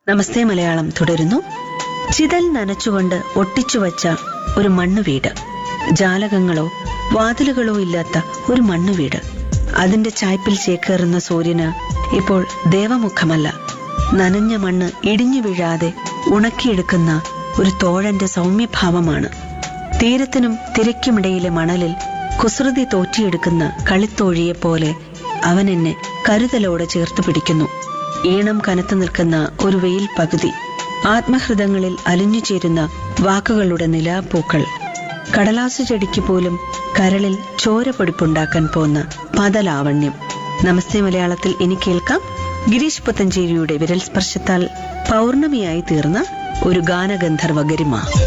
നമസ്തേ മലയാളം തുടരുന്നു ചിതൽ നനച്ചുകൊണ്ട് ഒട്ടിച്ചുവച്ച ഒരു മണ്ണു വീട് ജാലകങ്ങളോ വാതിലുകളോ ഇല്ലാത്ത ഒരു മണ്ണു വീട് അതിന്റെ ചായ്പിൽ ചേക്കേറുന്ന സൂര്യന് ഇപ്പോൾ ദേവമുഖമല്ല നനഞ്ഞ മണ്ണ് ഇടിഞ്ഞു വീഴാതെ ഉണക്കിയെടുക്കുന്ന ഒരു തോഴന്റെ സൗമ്യഭാവമാണ് തീരത്തിനും തിരക്കുമിടയിലെ മണലിൽ കുസൃതി തോറ്റിയെടുക്കുന്ന കളിത്തോഴിയെ പോലെ അവൻ എന്നെ കരുതലോടെ ചേർത്ത് പിടിക്കുന്നു ഈണം കനത്തു നിൽക്കുന്ന ഒരു വെയിൽ പകുതി ആത്മഹൃദങ്ങളിൽ അലിഞ്ഞു ചേരുന്ന വാക്കുകളുടെ നിലാപ്പൂക്കൾ കടലാസു ചെടിക്ക് പോലും കരളിൽ ചോരപ്പൊടിപ്പുണ്ടാക്കാൻ പോന്ന പദലാവണ്യം നമസ്തേ മലയാളത്തിൽ ഇനി കേൾക്കാം ഗിരീഷ് പുത്തഞ്ചേരിയുടെ വിരൽ സ്പർശത്താൽ പൗർണമിയായി തീർന്ന ഒരു ഗാനഗന്ധർവ ഗരിമ